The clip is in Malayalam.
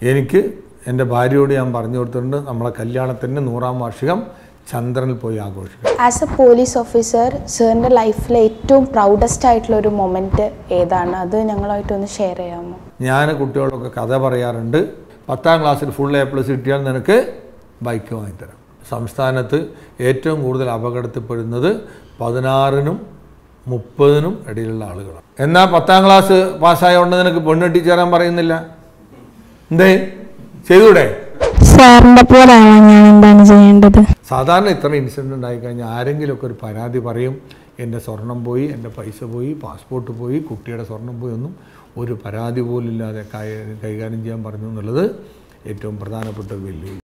എനിക്ക് എൻ്റെ ഭാര്യയോട് ഞാൻ പറഞ്ഞു കൊടുത്തിട്ടുണ്ട് നമ്മളെ കല്യാണത്തിൻ്റെ നൂറാം വാർഷികം ചന്ദ്രനിൽ പോയി ആഘോഷിക്കാം ആസ് എ പോലീസ് ഓഫീസർ സാറിൻ്റെ ലൈഫിലെ ഏറ്റവും പ്രൗഡസ്റ്റ് ആയിട്ടുള്ള ഒരു മൊമെൻറ്റ് ഏതാണ് അത് ഞങ്ങളുമായിട്ടൊന്ന് ഷെയർ ചെയ്യാമോ ഞാൻ കുട്ടികളൊക്കെ കഥ പറയാറുണ്ട് പത്താം ക്ലാസ്സിൽ ഫുൾ എ പ്ലസ് കിട്ടിയാൽ നിനക്ക് ബൈക്ക് വാങ്ങിത്തരാം സംസ്ഥാനത്ത് ഏറ്റവും കൂടുതൽ അപകടത്തിൽപ്പെടുന്നത് പതിനാറിനും മുപ്പതിനും ഇടയിലുള്ള ആളുകളാണ് എന്നാൽ പത്താം ക്ലാസ് പാസ്സായതുകൊണ്ട് നിനക്ക് പെണ്ണെട്ടി ചേരാൻ പറയുന്നില്ല എന്തേ ചെയ്തൂടെ സാറിന്റെ പോലെയാണ് ഞാൻ എന്താണ് ചെയ്യേണ്ടത് സാധാരണ ഇത്ര ഇൻസിഡൻറ്റ് ഉണ്ടായിക്കഴിഞ്ഞാൽ ആരെങ്കിലുമൊക്കെ ഒരു പരാതി പറയും എൻ്റെ സ്വർണം പോയി എൻ്റെ പൈസ പോയി പാസ്പോർട്ട് പോയി കുട്ടിയുടെ സ്വർണം പോയി ഒന്നും ഒരു പരാതി പോലില്ലാതെ കൈ- കൈകാര്യം ചെയ്യാൻ പറഞ്ഞു എന്നുള്ളത് ഏറ്റവും പ്രധാനപ്പെട്ട ഒരു വെല്ലുവിളി